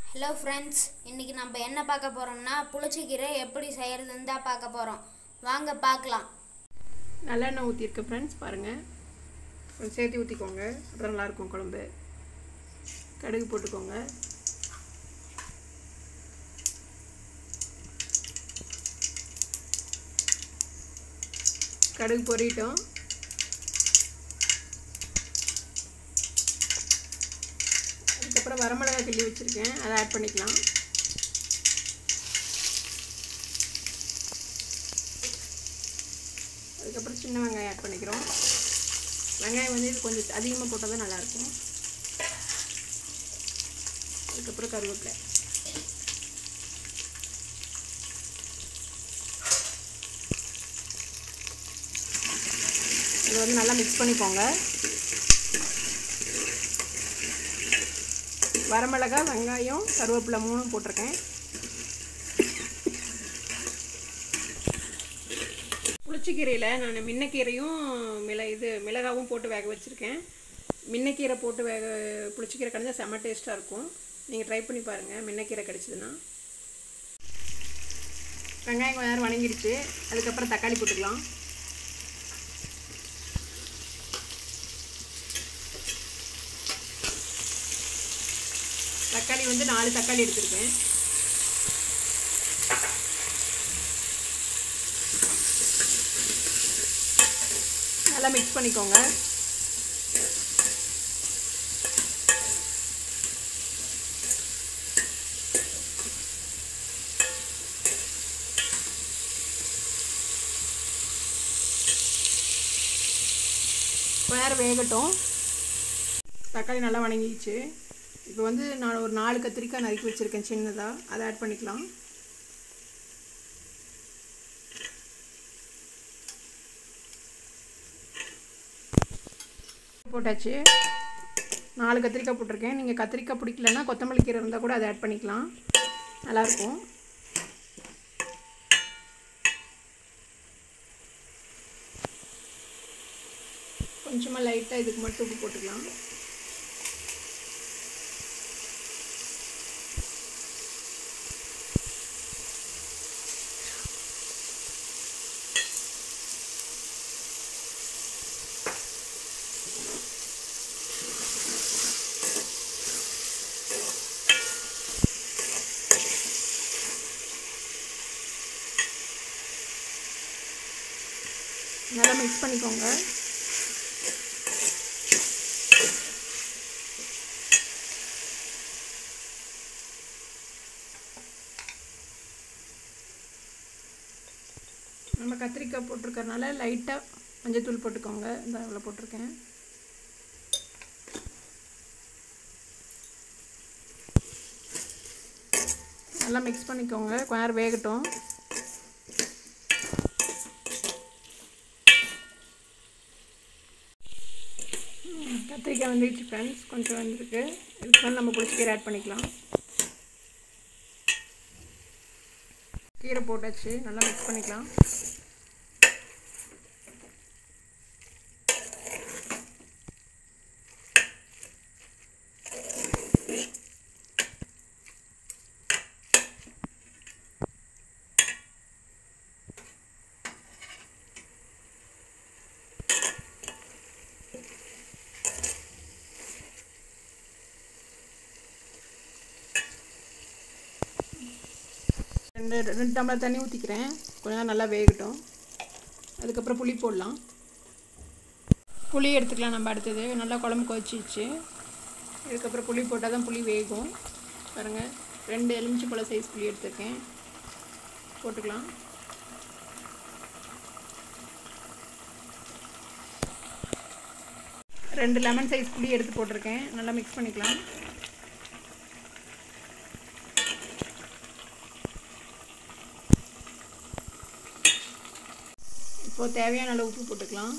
hello friends இன்றைக்கி நம்ம என்ன பார்க்க போகிறோம்னா புளிச்சக்கீரை எப்படி செய்கிறதுன்னு தான் பார்க்க போகிறோம் வாங்க பார்க்கலாம் நல்லெண்ணெய் ஊற்றிருக்கு ஃப்ரெண்ட்ஸ் பாருங்கள் கொஞ்சம் சேர்த்து ஊற்றிக்கோங்க அப்புறம் நல்லாயிருக்கும் குழம்பு கடுகு போட்டுக்கோங்க கடுகு பொரியட்டும் அதுக்கப்புறம் வரமிளகா கிள்ளி வச்சுருக்கேன் அதை ஆட் பண்ணிக்கலாம் அதுக்கப்புறம் சின்ன வெங்காயம் ஆட் பண்ணிக்கிறோம் வெங்காயம் வந்து இது கொஞ்சம் அதிகமாக போட்டால் தான் நல்லாயிருக்கும் அதுக்கப்புறம் கருவேப்பிலை இதை வந்து நல்லா மிக்ஸ் பண்ணிக்கோங்க வரமிளகா வெங்காயம் கருவேப்பிலை மூணும் போட்டிருக்கேன் புளிச்சக்கீரையில் நான் மின்னக்கீரையும் மிள இது மிளகாவும் போட்டு வேக வச்சுருக்கேன் மின்னக்கீரை போட்டு வேக புளிச்சக்கீரை கிடைச்சா செம்ம டேஸ்ட்டாக இருக்கும் நீங்கள் ட்ரை பண்ணி பாருங்கள் மின்னக்கீரை கிடச்சிதுன்னா வெங்காயம் கொஞ்ச நேரம் வணங்கிடுச்சு அதுக்கப்புறம் தக்காளி போட்டுக்கலாம் தக்காளி வந்து நாலு தக்காளி எடுத்திருக்கேன் நல்லா மிக்ஸ் பண்ணிக்கோங்க கொஞ்ச நேரம் வேகட்டும் தக்காளி நல்லா வணங்கிடுச்சு இப்போ வந்து நான் ஒரு நாலு கத்திரிக்காய் நறுக்கி வச்சுருக்கேன் சின்னதாக அதை ஆட் பண்ணிக்கலாம் போட்டாச்சு நாலு கத்திரிக்காய் போட்டிருக்கேன் நீங்கள் கத்திரிக்காய் பிடிக்கலன்னா கொத்தமல்லி கீரை இருந்தால் கூட அதை ஆட் பண்ணிக்கலாம் நல்லாயிருக்கும் கொஞ்சமாக லைட்டாக இதுக்கு மட்டும் உப்பு போட்டுக்கலாம் நல்லா மிக்ஸ் பண்ணிக்கோங்க நம்ம கத்திரிக்காய் போட்டிருக்கறனால லைட்டாக மஞ்சத்தூள் போட்டுக்கோங்க இந்த அவ்வளோ போட்டிருக்கேன் நல்லா மிக்ஸ் பண்ணிக்கோங்க கொஞ்ச நேரம் வேகட்டும் கத்திரிக்காய் வந்துடுச்சு ஃப்ரெண்ட்ஸ் கொஞ்சம் வந்திருக்கு இதுக்கு வந்து நம்ம பிடிச்சி கீரை ஆட் பண்ணிக்கலாம் கீரை போட்டாச்சு நல்லா மிக்ஸ் பண்ணிக்கலாம் ரெண்டு ரெண்டு டம்ளர் தண்ணி ஊற்றிக்கிறேன் கொஞ்ச நேரம் நல்லா வேகட்டும் அதுக்கப்புறம் புளி போடலாம் புளி எடுத்துக்கலாம் நம்ம அடுத்தது நல்லா குழம்பு கொதிச்சிச்சு இதுக்கப்புறம் புளி போட்டால் தான் புளி வேகும் பாருங்கள் ரெண்டு எலுமிச்சி பழ சைஸ் புளி எடுத்துருக்கேன் போட்டுக்கலாம் ரெண்டு லெமன் சைஸ் புளி எடுத்து போட்டிருக்கேன் நல்லா மிக்ஸ் பண்ணிக்கலாம் இப்போது தேவையான அளவு உப்பு போட்டுக்கலாம்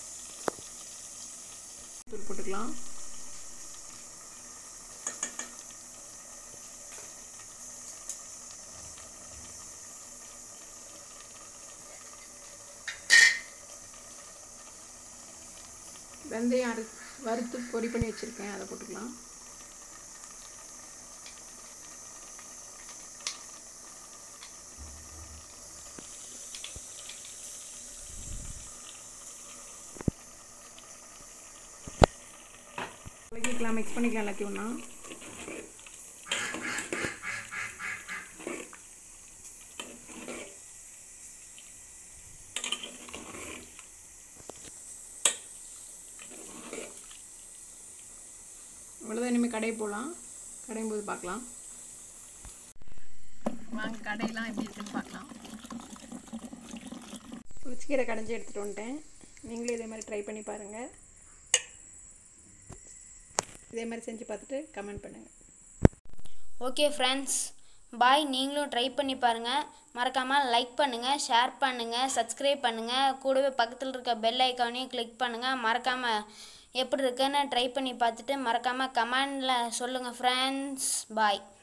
தூள் போட்டுக்கலாம் வெந்தயம் அரை வறுத்து பொடி பண்ணி வச்சுருக்கேன் அதை போட்டுக்கலாம் கலக்கிக்கலாம் மிக்ஸ் பண்ணிக்கலாம் எல்லாத்தையும் ஒன்றா அவ்வளோதான் இனிமேல் கடை போகலாம் கடையும் போது பார்க்கலாம் வாங்க கடையெல்லாம் எப்படி இருக்குன்னு பார்க்கலாம் புளிச்சக்கீரை கடைஞ்சி எடுத்துகிட்டு வந்துட்டேன் நீங்களும் இதே மாதிரி ட்ரை பண்ணி பாருங்கள் இதே மாதிரி செஞ்சு பார்த்துட்டு கமெண்ட் பண்ணுங்கள் ஓகே ஃப்ரெண்ட்ஸ் பாய் நீங்களும் ட்ரை பண்ணி பாருங்கள் மறக்காமல் லைக் பண்ணுங்கள் ஷேர் பண்ணுங்கள் சப்ஸ்கிரைப் பண்ணுங்கள் கூடவே பக்கத்தில் இருக்க பெல் ஐக்கானையும் கிளிக் பண்ணுங்கள் மறக்காமல் எப்படி இருக்குன்னு ட்ரை பண்ணி பார்த்துட்டு மறக்காமல் கமெண்டில் சொல்லுங்கள் ஃப்ரெண்ட்ஸ் பாய்